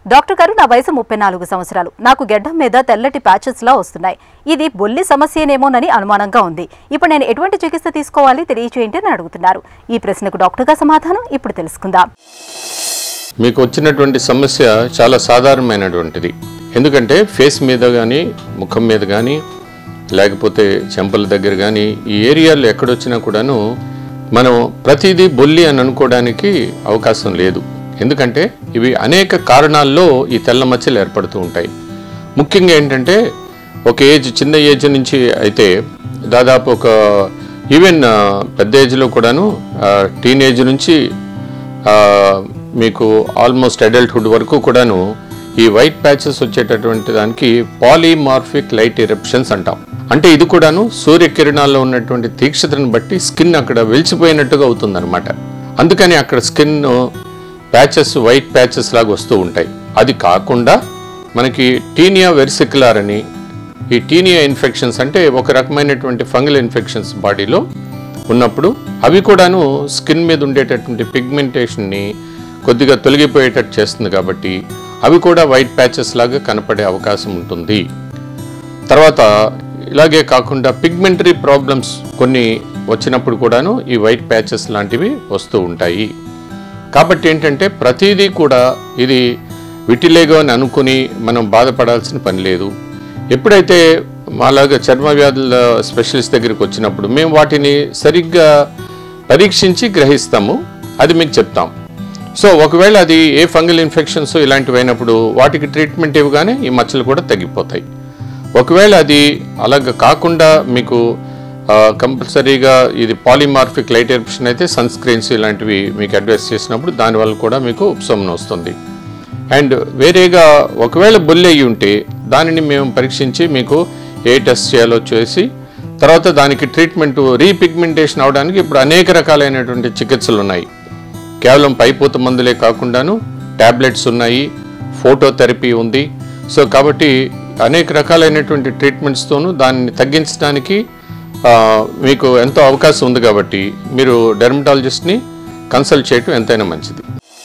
doctor గారు నా వయసు ముప్పై నాలుగు సంవత్సరాలు నాకు గెడ్డం మీద తెల్లటి ప్యాచెస్ లా వస్తున్నాయి ఇది బొల్లి సమస్యనేమోనని అనుమానంగా ఉంది ఇప్పుడు నేను ఎటువంటి చికిత్స తీసుకోవాలి తెలియచేయండి అని అడుగుతున్నారు ఈ ప్రశ్నకు డాక్టర్ గారు సమాధానం ఇప్పుడు తెలుసుకుందాం మీకు వచ్చినటువంటి సమస్య చాలా సాధారణమైనటువంటిది ఎందుకంటే ఫేస్ మీద కానీ ముఖం మీద కానీ లేకపోతే చెంపల దగ్గర కానీ ఈ ఏరియాలో ఎక్కడొచ్చినా కూడాను మనం ప్రతిదీ బొల్లి అని అనుకోవడానికి అవకాశం లేదు ఎందుకంటే ఇవి అనేక కారణాల్లో ఈ తెల్ల మచ్చలు ఏర్పడుతూ ఉంటాయి ముఖ్యంగా ఏంటంటే ఒక ఏజ్ చిన్న ఏజ్ నుంచి అయితే దాదాపు ఒక ఈవెన్ ఆ, పెద్ద ఏజ్లో కూడాను టీనేజ్ నుంచి ఆ, మీకు ఆల్మోస్ట్ అడల్ట్హుడ్ వరకు కూడాను ఈ వైట్ ప్యాచెస్ వచ్చేటటువంటి దానికి పాలీమార్ఫిక్ లైట్ ఎరప్షన్స్ అంటాం అంటే ఇది కూడాను సూర్యకిరణాల్లో ఉన్నటువంటి తీక్షతను బట్టి స్కిన్ అక్కడ వెలిచిపోయినట్టుగా అవుతుందన్నమాట అందుకని అక్కడ స్కిన్ ప్యాచెస్ వైట్ ప్యాచెస్ లాగా వస్తూ ఉంటాయి అది కాకుండా మనకి టీనియా వెరిసిక్యులార్ అని ఈ టీనియా ఇన్ఫెక్షన్స్ అంటే ఒక రకమైనటువంటి ఫంగల్ ఇన్ఫెక్షన్స్ బాడీలో ఉన్నప్పుడు అవి కూడాను స్కిన్ మీద ఉండేటటువంటి పిగ్మెంటేషన్ని కొద్దిగా తొలగిపోయేటట్టు చేస్తుంది కాబట్టి అవి కూడా వైట్ ప్యాచెస్ లాగా కనపడే అవకాశం ఉంటుంది తర్వాత ఇలాగే కాకుండా పిగ్మెంటరీ ప్రాబ్లమ్స్ కొన్ని వచ్చినప్పుడు కూడాను ఈ వైట్ ప్యాచెస్ లాంటివి వస్తూ ఉంటాయి కాబట్టి ఏంటంటే ప్రతిదీ కూడా ఇది విటిలేగో అని అనుకుని మనం బాధపడాల్సిన పని లేదు ఎప్పుడైతే మాలాగా చర్మ వ్యాధుల స్పెషలిస్ట్ దగ్గరికి వచ్చినప్పుడు మేము వాటిని సరిగ్గా పరీక్షించి గ్రహిస్తాము అది మీకు చెప్తాం సో ఒకవేళ అది ఏ ఫంగల్ ఇన్ఫెక్షన్స్ ఇలాంటివి అయినప్పుడు వాటికి ట్రీట్మెంట్ ఇవ్వగానే ఈ మచ్చలు కూడా తగ్గిపోతాయి ఒకవేళ అది అలాగ కాకుండా మీకు కంపల్సరీగా ఇది పాలిమార్ఫిక్ లైట్ ఎర్ప్షన్ అయితే సన్ స్క్రీన్స్ ఇలాంటివి మీకు అడ్వైస్ చేసినప్పుడు దానివల్ల కూడా మీకు ఉపశమనం వస్తుంది అండ్ వేరేగా ఒకవేళ బొల్లి అయ్యి ఉంటే దానిని మేము పరీక్షించి మీకు ఏ టెస్ట్ చేయాలో చేసి తర్వాత దానికి ట్రీట్మెంట్ రీపిగ్మెంటేషన్ అవడానికి ఇప్పుడు అనేక రకాలైనటువంటి చికిత్సలు ఉన్నాయి కేవలం పైపూత మందులే కాకుండాను ట్యాబ్లెట్స్ ఉన్నాయి ఫోటోథెరపీ ఉంది సో కాబట్టి అనేక రకాలైనటువంటి ట్రీట్మెంట్స్తోనూ దాన్ని తగ్గించడానికి ఆ, మీకు ఎంతో అవకాశం ఉంది కాబట్టి మీరు డెర్మటాలజిస్ట్ని కన్సల్ట్ చేయటం ఎంతైనా మంచిది